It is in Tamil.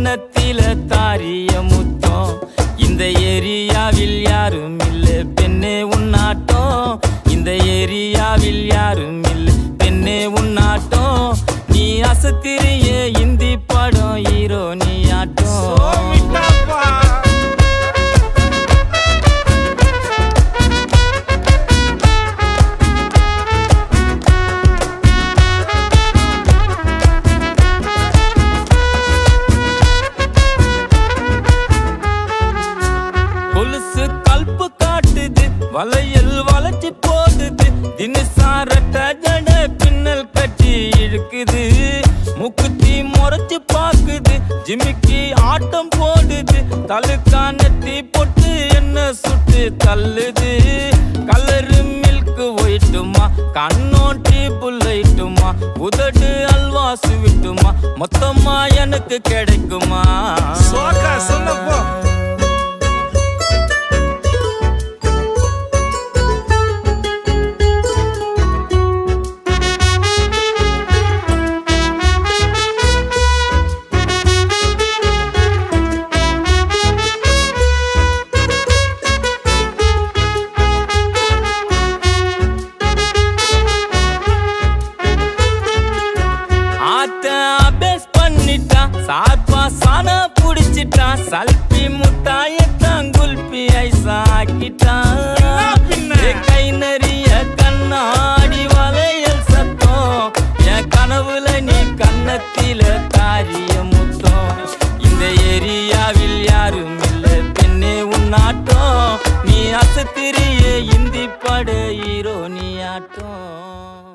கன்னத்தில தாரிய முத்தம் இந்த ஏரியாவில் யாரும் இல்ல பெண்ணே உன்னாட்டம் இந்த ஏரியாவில் யாரும் இல்ல பெண்ணே உன்னாட்டம் நீ அசத்திரிய இந்தி படம் ஹீரோ நீ ஆட்டம் கொலுசு கல்பு காட்டுது வளையல் வளைச்சு போடுது தினசாரட்ட ஜட பின்னல் கட்டி இழுக்குது முக்குத்தி முறைச்சு பாக்குது ஜிமிக்கி ஆட்டம் போடுது தலுக்கானத்தி பொட்டு என்ன சுட்டு தள்ளுது கலரு மில்க் ஒயிட்டுமா கண்ணோட்டி புல்லைட்டுமா உதடு அல்வா சுவிட்டுமா மொத்தமா எனக்கு கிடைக்குமா சோக்கா சொல்லப்போ ஆத்த அபேஸ் பண்ணிட்டான் சார்பா சானா புடிச்சிட்டான் சல்பி முட்டாயத்தான் குல்பி ஐசா ஆக்கிட்டான் பின்ன? ஏ கை நறிய கண்ணாடி வளையல் சத்தம் என் கனவுல நீ கன்னத்தில தாரிய முத்தம் இந்த ஏரியாவில் யாரும் இல்ல பெண்ணே உன்னாட்டம் நீ அசத்திரிய இந்தி பட ஹீரோ நீ ஆட்டம்